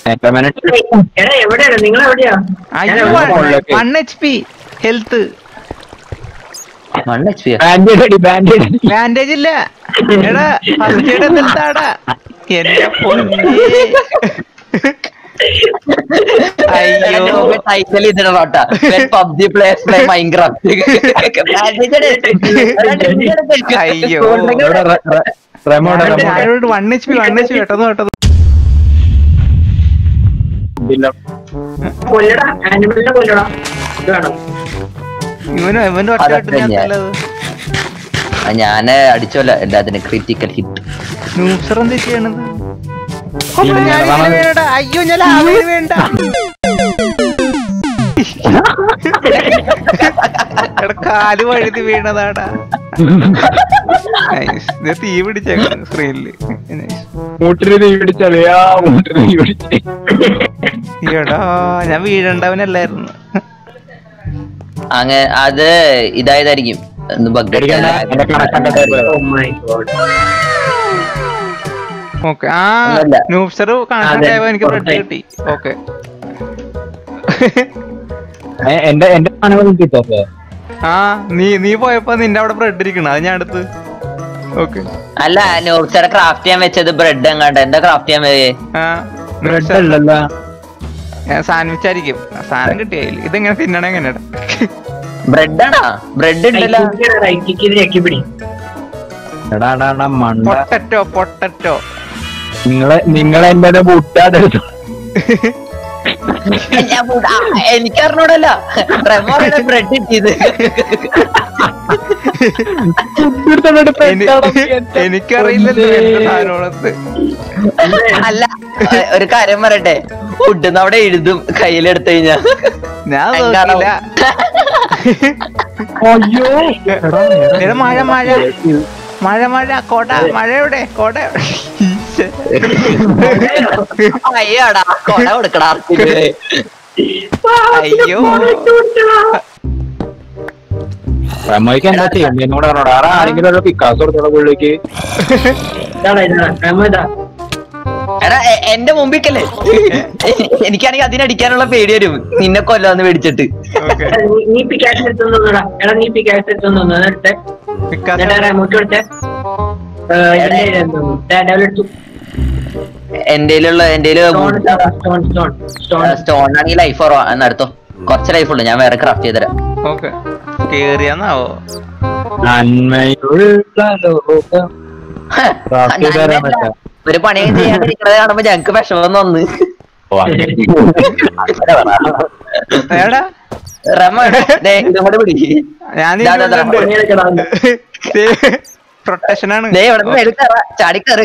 സെറ്റമനറ്റ് എടാ എവിടെയാണ് നിങ്ങൾ എവിടെയാ ഞാൻ അയ്യോ എവിടെ മുകളിലേക്ക്. One H P health one H P bandage അടി ബാൻഡേഡ് അടി ബാൻഡേജ് ഇല്ല എടാ ഫസ്റ്റ് എയ്ഡ് എന്തെടുത്താടാ എന്റെ പൊന്നേ അയ്യോ ടൈറ്റിൽ ഇതിനോട്ടാ പബ്ജി പ്ലേസ് പ്ലേ മൈൻക്രാഫ്റ്റ് അയ്യോ. ഇവിടെ റെ- റെ- റെമോടെ റെമോടെ ഞാനോട് one H P one H P കേട്ടത് കേട്ടത് ഇതില്ല. കൊല്ലടാ ആനിമലിനെ കൊല്ലടാ ഇത് വേണം ഇവനും ഇവനും ഒറ്റ അതൊക്കെ ഞാൻ ഞാൻ- നല്ലത് ഞാന് അടിച്ചോല്ല എല്ലാത്തിനും ക്രിറ്റിക്കൽ ഹിറ്റ് ന്യൂസർ എന്താ ചെയ്യണത് ഇല്ല, ഞാൻ ഞാൻ ഇതിന് വേണ്ട അയ്യോ ഞാൻ ലാവേന് വേണ്ട എടാ കാല് വഴുതി വീണതാടാ Nice. ഇത് തീ പിടിച്ചേക്കണം സ്ക്രീനില് മൂട്ടിന് തീ പിടിച്ചാലേ ആ മൂട്ടിന് തീ പിടിച്ചേ എടാ ഞാൻ വീഴണ്ടവനല്ലായിരുന്നു അങ്ങ് അത് ഇതായതായിരിക്കും ബഗ് പേടിക്കണ്ട, എന്റെ കണക്കണ്ട type. Oh my god okay ആ ഒന്നുമില്ല. ന്യൂസർ കണക്ഷൻ അതെ, ആയപ്പോ എനിക്ക് ബ്രെഡ് ഉറപ്പായി. കിട്ടി ഓക്കെ ഏ, എന്റെ എന്റെ സാധനങ്ങൾ കിട്ടോ ആ നീ നീ പോയപ്പോ നിന്റെ അവിടെ ബ്രെഡ് ഇരിക്കണം അത് ഞാൻ അടുത്ത് ഓക്കെ അല്ല നോട്ട്സറെ ക്രാഫ്റ്റ് ചെയ്യാൻ വെച്ചത് ബ്രെഡ് എങ്ങാണ്ട് എന്താ ക്രാഫ്റ്റ് ചെയ്യാൻ വേ ആ ബ്രെഡ് അല്ലല്ലോ സാൻഡ്വിച്ച് ആയിരിക്കും സാധനം കിട്ടിയായില്ല ഇതെങ്ങനെ തിന്നണ എങ്ങനെയാ ബ്രെഡ് ആണോ ബ്രെഡ് ഉണ്ടല്ലോ റൈറ്റിക്ക് ഇത് ഞെക്കി പിടി എടാ എടാ, എടാ മണ്ട പൊട്ടറ്റോ പൊട്ടറ്റോ നിങ്ങളെ നിങ്ങളെ എന്റെ മുട്ടാതെടുത്തു ഞാൻ പു- ആ, എനിക്കറിഞ്ഞൂടല്ല ബ്രെഡ് കിട്ടിയത് എനിക്കറിയില്ലല്ലോ എന്ത് സാധനമാണത് അല്ല ഏ, ഒരു കാര്യം പറയട്ടെ ഫുഡ് അവിടെ എഴുതും കയ്യിലെടുത്തു കഴിഞ്ഞാ ഞാൻ എങ്ങാണോ? നോക്കില്ല അയ്യോ എടാ, നില മഴ മഴ മഴ മഴ കോട മഴ എവിടെ കോട എവിടെ? ഈശ്ശേ. അയ്യോടാ കൊട കൊടുക്കടാ ആർക്കിത്? അയ്യോ റമോയ്ക്ക് എന്താ ചെയ്യുന്നത് എന്നോട് പറഞ്ഞോടാ ആരാ ആരെങ്കിലും ഒരു പിക്കാസ് കൊടുത്തോളൂ പുള്ളിക്ക് ഇതാടാ ഇതാടാ റമോ ഇതാ എടാ എ- എന്റെ മുമ്പിക്കല്ലേ എനിക്കാണെങ്കിൽ അതിനടിക്കാനുള്ള പേടി വരും നിന്നെ കൊല്ലാന്ന് പേടിച്ചിട്ട് ഓക്കെ എടാ, നീ- നീ പിക്കാസ് എടുത്തോണ്ടാ എടാ നീ പിക്കാസ് എടുത്തോന്നു അതെടുത്തെ എന്നിട്ട് റമോക്ക് കൊടുത്തേ എന്റെ എടുത്തു എന്റെയിലുള്ള എന്റെ stone stone stone stone stone ആണെങ്കിൽ ലൈഫ് കുറവാ എന്നടുത്തോ കുറച്ച് ലൈഫ് ഉള്ളു ഞാൻ വേറെ ക്രാഫ്റ്റ് ചെയ്തരാം ഓക്കെ കേറിയാന്നാവോ നന്മയുള്ള ലോകം ഹ, Craft ചെയ്ത് തരാൻ നന്മയല്ല. പറ്റാ. ഒരു പണിയും ചെയ്യാണ്ടിരിക്കണത് കാണുമ്പോ ഞങ്ങക്ക് വിഷമം വന്ന് ഓ, അങ്ങനെ. അങ്ങനെ പറ. എടാ റമ ദേ, ഇതും കൂടെ പിടി ഞാൻ ദാ, ദാ, ദാ. പ്രൊട്ടക്ഷൻ ആണ് ദേ ഇവിടെ മേളിൽ കയറ ചാടി കയറി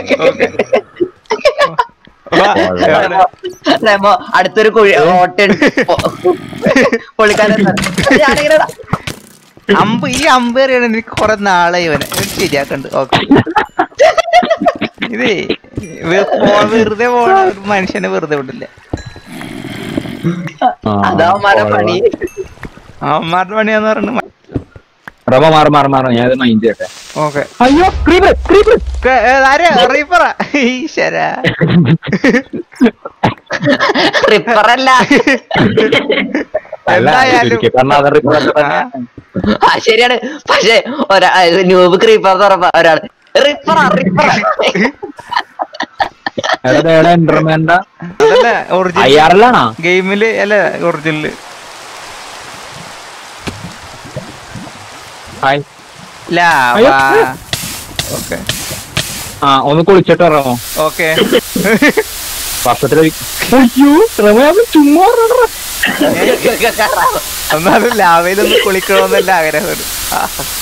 വാ, എവിടെ? റമോ അടുത്തൊരു കുഴി ഓട്ടൻ പൊളിക്കാനും അമ്പ് ഈ അമ്പ് എറിയണ എനിക്ക് കൊറേ നാളായി ഇവനെ എനിക്ക് ശരിയാക്കണ്ട് ഓക്കെ ഇതേ വെ- പോ- വെറുതെ പോണ ഒരു മനുഷ്യനെ വെറുതെ വിടില്ല ആ, അതാവന്മാരെ പണി അവന്മാരുടെ പണിയാന്ന് പറഞ്ഞു റമ മാറി മാറി മാറി ഞാൻ ഇത് മൈൻഡ് ചെയ്യട്ടെ ഓക്കെ അയ്യോ ക്രീപ്പർ ക്രീപ്പർ ആരെ റീപ്പറ ഈശ്വരാ റിപ്പറല്ല അല്ല എന്തായാലും ചുരുക്കി പറഞ്ഞാ അത് reaper ഒക്കെ ആ, തന്നെ. ആ ശരിയാണ് പക്ഷെ ഒരാ ന്യൂബ് ക്രീപ്പർ പറഞ്ഞ ഒരാൾ റിപ്പറാ റിപ്പറ എടാ, ദേ എടാ എൻഡർമാൻഡാ അതല്ല ഒറിജിനൽ അയ്യാറിലാണോ ഗെയിമില് അല്ല ഒറിജിനല് ഹായ് ലാവാ അയ്യോ. ഓക്കെ ആ ഒന്ന് കുളിച്ചിട്ട് റമോ ഓക്കെ വർഷത്തില് അയ്യോ റമോ അത് ചുമ്മാ പറഞ്ഞോടാ. എന്നാലും ലാവയിലൊന്ന് കുളിക്കണമെന്നല്ല ആഗ്രഹം ആ,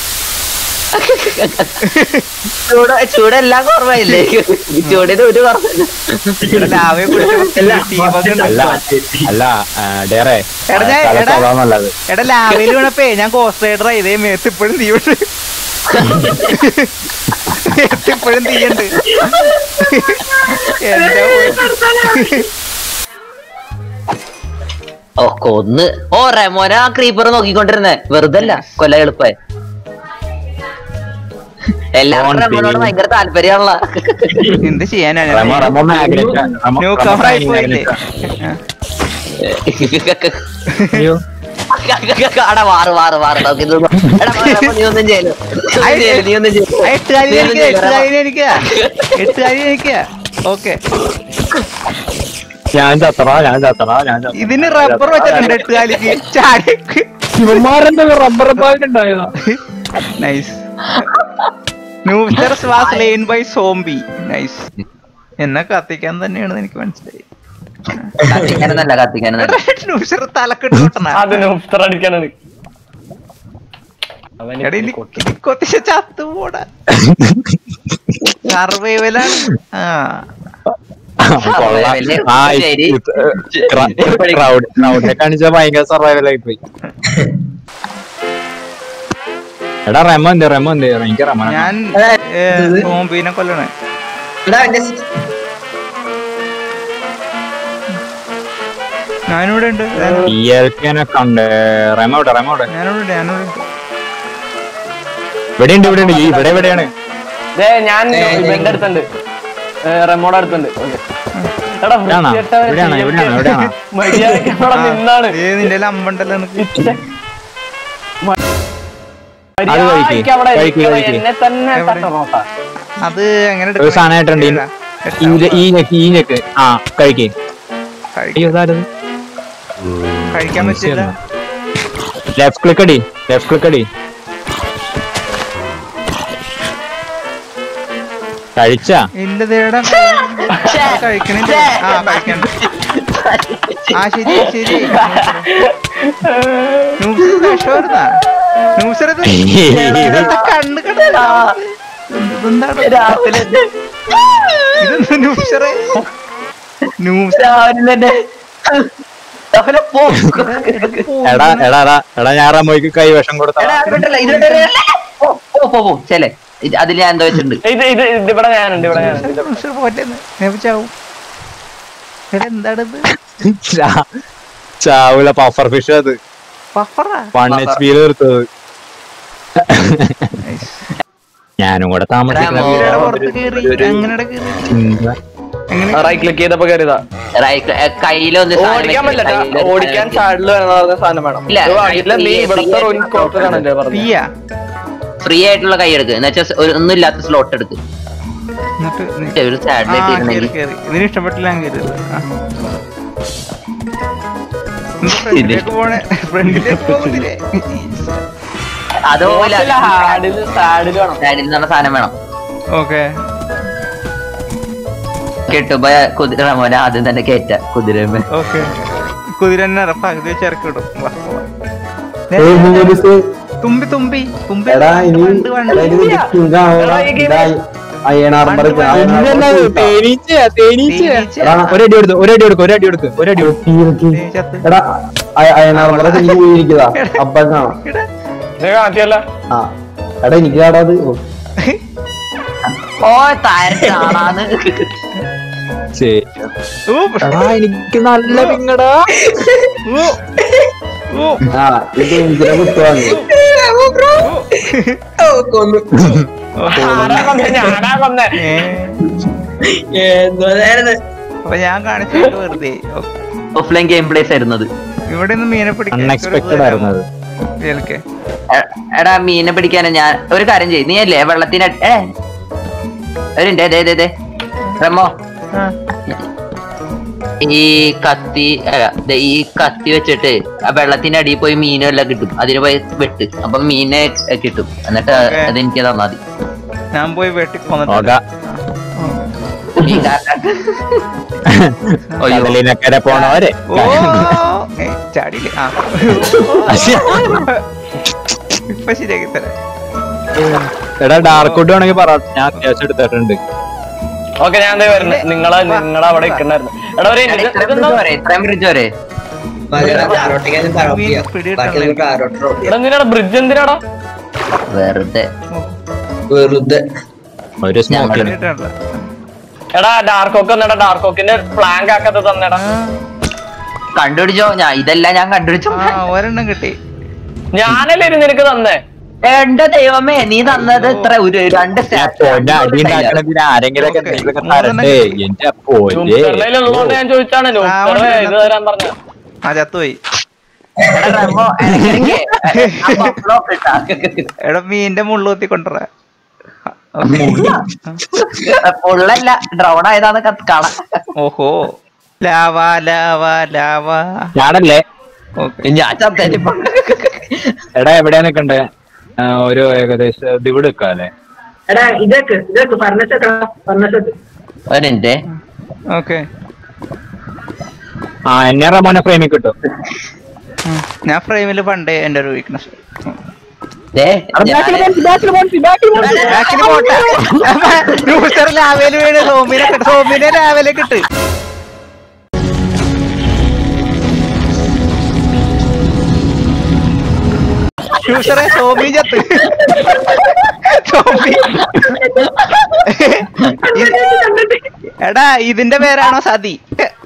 ചൂട് ചൂടെല്ലാം കുറവായില്ലേ ചൂടിന് ഒരു കുറവില്ല ഇവിടെ ലാവയെ കുളിച്ച ടീമൊക്കെ ഉണ്ട് അല്ല അല്ല ആ, ഡേറെ എടാ, ഞാൻ- കാലത്ത് എടാ. അതാ നല്ലത് എടാ ലാവയിൽ വീണപ്പേ ഞാൻ കോസ്റ്റ് റൈഡർ ഇതേ മേത്ത് ഇപ്പോഴും തീയുണ്ട് മേത്ത് ഇപ്പോഴും തീയുണ്ട് എന്റെ മോനെ. ഓ കൊന്ന് ഓ റെമോന ആ ക്രീപ്പർ നോക്കിക്കൊണ്ടിരുന്നേ വെറുതെ അല്ല കൊല്ല എളുപ്പമായി എല്ലാവർക്കും ഓൺ നമ്മളോട് തീ. ഭയങ്കര താല്പര്യമുള്ള എന്ത് ചെയ്യാനാണ് Remo Remo magnet new cover ആയി പോയില്ലേ അയ്യോ അടാ വാറ് വാറ് വാറ് നമുക്ക് ഇത് എടാ, വാ, റമോ, നീ ഒന്നും ചെയ്യല് നീ ഒന്നും ചെയ്യല്, നീ ഒന്നും ചെയ്യല്. ആ, എട്ട് കാലിന് എനിക്ക് എട്ട് കാലിന് എനിക്ക് എട്ട് കാലിന് എനിക്ക് ഓക്കെ ഞാൻ ചത്തറ ഞാൻ ചത്തറ ഞാൻ ചത്തറ. ഇതിന് റബ്ബർ വെച്ചിട്ടുണ്ട് എട്ട് കാലിക്ക് ചാടി ഇവന്മാരെന്താ റബ്ബർ പാൽ ഉണ്ടായതാ നൈസ് ന്യൂസ്റ്റർസ് was slain by zombie nice എന്നെ കത്തിക്കാൻ തന്നെയാണ് എനിക്ക് മനസ്സിലായി കത്തിക്കാനൊന്നല്ല കത്തിക്കാനൊന്നല്ല ന്യൂസ്റ്റർ തലക്കെട്ട് കൊട്ടണ അത് നോസ്റ്റർ അടിക്കാനാണ് എടാ ഇനി ഇനി കൊത്തിച്ച ചത്തു പോടാ സർവൈവലാണ് ആ കൊള്ളാം. വലിയ ആ ശരി. ക്രൗഡ് ക്രൗഡിനെ കാണിച്ച ഭയങ്കര സർവൈവൽ ആയി പോയി എടാ റെമോ എന്ത് റെമോ എന്ത് എനിക്ക് റെമോ ഞാൻ സോംബീനെ കൊല്ലണേ ഞാനിവിടെ ഉണ്ട് ഞാനിവിടെ- ഇയാൾക്കെന്നെ കണ്ട് റെമോ ഇവിടെ റെമോ ഇവിടെ ഞാനിവിടെ ഉണ്ട് ഞാനിവിടെ ഉണ്ട് ഇവിടെ ഉണ്ട് ഇവിടെ ഉണ്ട് ഈ ഇവിടെ എവിടെയാണ് ദേ, ഞാൻ ഇവന്റെ അടുത്തുണ്ട് ഏ, റെമോടെ അടുത്തുണ്ട് ഓക്കേ. എടാ, ഇവിടെയാണോ? വൃത്തികെട്ടവൻ ഇവിടെയാണോ? ഇവിടെയാണോ? ഇവിടെയാണോ? മര്യാദയ്ക്ക് ഇവിടെ നിന്നാണ് ഏ നിന്റെ അമ്പണ്ടല്ലോ നിനക്ക് അത് കഴിക്ക്. മര്യാദയ്ക്ക് അവിടെ കഴിക്ക്, നിൽക്കണം. കഴിക്ക്. എന്നെ തന്നെ എവിടെ? തട്ടണോട്ടാ അത് എങ്ങനെ ഒരു സാധനം ആയിട്ടുണ്ട് ഈ- ഈ- ഈ ഞെക്ക് ഈ ഞെക്ക് ആ കഴിക്കേ അയ്യോ ഇതാരത് കഴിക്കാൻ പറ്റില്ല ലെഫ്റ്റ് ക്ലിക്ക് അടി ലെഫ്റ്റ് ക്ലിക്ക് അടി കഴിച്ചാ ഇല്ല ദേടാ കഴിക്കണില്ല ആ കഴിക്കണ്ട ആ ശരി ശരി കണ്ണ് കണ്ട ഇതെന്താണ് രാവിലെ ഇതെന്താ ന്യൂസറേ ന്യൂസ് രാവിലെ തന്നെ രാവിലെ പോ. എടാ എടാ എടാ എടാ ഞാൻ റമോയ്ക്ക് കൈവശം കൊടുത്ത എടാ, അത് വിട്ടല്ല, ഇത് വിട്ടല്ല. പോ, പോ, പോ, പോ. ചെല്ലേ ഇത് അതിൽ ഞാൻ എന്തോ വെച്ചിട്ടുണ്ട് ഇത് ഇത് ഇത് ഇവിടെ ഞാനുണ്ട് ഇവിടെ ഞാനുണ്ട് ഇത് ന്യൂസർ പോറ്റെന്ന് ഞാൻ ചാവും എടാ എന്താണിത് ചാവൂല പഫർ ഫിഷ് അത് പഫറാ വൺ എച്ച് പിയിൽ നിർത്തത് ഞാനും കൂടെ താമസിക്കുന്ന റമോ. വീടിന്റെ വീടാണ്. പുറത്ത് കേറി ഒരു- അങ്ങനെ കേറി ചിന്ത. എങ്ങനെ റൈറ്റ് ക്ലിക്ക് ചെയ്തപ്പോ കയറിയതാ റൈറ്റ് കയ്യിലൊന്ന് സാധനം ഓടിക്കാൻ വെച്ചിട്ട് പറ്റില്ല കയ്യിലൊരു ഓടിക്കാൻ സാധനം ചാടില് വേണമെന്ന് പറഞ്ഞ സാധനം വേണം ഇല്ല, ഇത് വാങ്ങിയില്ല നീ free- ഇവിടുത്തെ free റോയിൽ കോർട്ടറാണല്ലേ പറഞ്ഞു തീയാ ഫ്രീ ആയിട്ടുള്ള കൈ എടുക്ക് എന്ന് വെച്ചാൽ ഒന്നും ഇല്ലാത്ത സ്ലോട്ട് എടുക്ക് എന്നിട്ട് നീ- മറ്റേ ഒരു ആ, സാഡിലേക്ക് കേറി, ഇരുന്നെങ്കിൽ കേറി. ഇതിന് ഇഷ്ടപ്പെട്ടില്ല ഞാൻ കയറിയത് ഫ്രണ്ടിലേക്ക് പോണേ ഫ്രണ്ടിലേക്ക് പോകുന്നില്ലേ അതുപോലെ ഹാഡില് സാഡില് വേണം സാഡിൽ നിന്ന് പറഞ്ഞ സാധനം വേണം ഓക്കെ കിട്ടുമ്പോ കുതിര മോനെ ആദ്യം തന്നെ കേറ്റ കുതിരമേ ഓക്കെ കുതിര തന്നെ ഇറ- പകുതി വെച്ച് ഇറക്കി വിടും വാ, വാ. ഏയ് മൂലിസ് തുമ്പി തുമ്പി തുമ്പി എടാ ഇനി വണ്ട് വണ്ട് എടാ, ഇത് കിങ് ആവണം. ഇതാ അയണാർമർ ഇതെന്നത് തേനീച്ചയാ, തേനീച്ചയാ. തേനീച്ച. എടാ ഒരടി കൊടുത്തു ഒരടി കൊടുക്കും ഒരടി കൊടുക്കും ഒരടി കൊടുക്കും ദേ ചത്ത്. എടാ അയണാർമറ തിരിഞ്ഞു പോയിരിക്കതാ അപ്പം കാണാം എടാ. ഇത് കാണിച്ചല്ല ആ എടാ എനിക്ക് കാണാത് ഓ, ഓ താരത്താണാന്ന് ശരി ഓ, എടാ എനിക്ക് നല്ല പിങ്ങടാ ഓ, ഓ, ആ ഇത് ഇഞ്ചിനെ കുത്തുവാങ്ങി ഓ. ആരാ കൊന്നേ ഞാനാ കൊന്നേ ഏ, അപ്പൊ ഞാൻ കാണിച്ചത് വെറുതെ ഓ, ഓഫ്ലൈൻ ഗെയിം പ്ലേസ് ആയിരുന്നത് ഇവിടെ നിന്ന് മീനെ പിടിക്കാൻ അൺഎക്സ്പെക്ടഡ് ആയിരുന്നു അത് കേൾക്കേ എ- എടാ മീനെ പിടിക്കാനാ ഞാൻ ഒരു കാര്യം ചെയ്യും നീ അല്ലേ വെള്ളത്തിന് അടി- ഏ ഒരു ദേ ദേ ദേ ദേ റമോ ഈ കത്തി അല്ല, ദേ ഈ കത്തി വെച്ചിട്ട് ആ വെള്ളത്തിന്റെ അടിയിൽ പോയി മീനും എല്ലാം കിട്ടും അതിന് പോയി വെട്ട് അപ്പൊ മീനെ കിട്ടും എന്നിട്ട് Okay. അത് എനിക്ക് തന്നാ മതി ഞാൻ പോയി വെട്ടി കൊന്നിട്ട് നോക്കാം ഈ കാരണം- അയ്യോ. കടലിനക്കരെ പോണവരെ ഓ ഏ, ചാടിയില്ലേ ആ ഇപ്പൊ ശരിയാക്കി തരാം എടാ ഡാർക്ക് വുഡ് വേണമെങ്കിൽ പറ ഞാൻ അത്യാവശ്യം എടുത്തിട്ടുണ്ട് ഓക്കെ ഞാൻ ദേ വരുന്നത് നിങ്ങളെ നിങ്ങളെ അവിടെ നിൽക്കണ്ടായിരുന്നു എടാ ഒരു എടാ, ഇത് ഇത്രയും ഇതെന്താ bridge വരെ ഇത്രയും ബ്രിഡ്ജ് വരെ മീൻ പിടിയിട്ടല്ലേ എടാ എന്തിനാടാ ബ്രിഡ്ജ് എന്തിനാടാ വെറുതെ ഒരു സ്മോക്കിന് പിടിയിട്ടല്ല എടാ ഡാർക്കോക്ക് എന്നടാ ഡാർക്കോക്കിന്റെ ഫ്ലാങ്ക് ആക്കാത്ത തന്നെടാ കണ്ടുപിടിച്ചോ ഞാൻ ഇതെല്ലാം ഞാൻ കണ്ടുപിടിച്ചോ ആ ഒരെണ്ണം കിട്ടി ഞാനല്ലേ ഇത് നിനക്ക് തന്നേ എന്റെ ദൈവമേ നീ തന്നത് ഇത്ര ഒരു രണ്ട് പൊന്നെ അടി ഉണ്ടാക്കണതിന് ആരെങ്കിലൊക്കെ ഓക്കേ. എന്തെങ്കിലുമൊക്കെ മൂന്നെണ്ണം തരണ്ടേ എന്റെ പൊന്നെ ഉള്ളതുകൊണ്ട് ഞാൻ ചോദിച്ചാണ് ആ, ഇത് തരാൻ പറഞ്ഞ ആ ചത്തുപോയി എടാ മീന്റെ മുള്ളുത്തി കൊണ്ടുവരാ പൊള്ളല്ല ഡ്രോൺ ആയതാന്ന് കത്ത് കാണാം ഓഹോ ലാവ ലാവ ലാവ ഞാനല്ലേ ഓക്കെ ഞാൻ ചത്തേറ്റിപ്പോ എടാ എവിടെയാ നിക്കണ്ടേ ആ, ഒരു ഏകദേശം ഇത് ഇവിടെ നിക്കാല്ലേ എടാ ഇതൊക്കെ ഇതൊക്കെ ഫർണസ് ഫർണസ് ഒരു മിനിറ്റ് ഓക്കെ ആ എന്നെ റമോനെ ഫ്രെയിമിൽ കിട്ടും ഞാൻ ഫ്രെയിമിൽ പണ്ടേ എന്റെ ഒരു വീക്ക്നെസ് ദേ, ഞാന് ബാക്കിൽ പോട്ടെ ന്യൂസർ ലാവേല് വീണ് സോമിനെ സോമിനെ ലാവേലേക്ക് ഇട്ട് ന്യൂസറെ സോമി ചത്ത് സോമി ഇത്- എടാ ഇതിന്റെ പേരാണോ സതി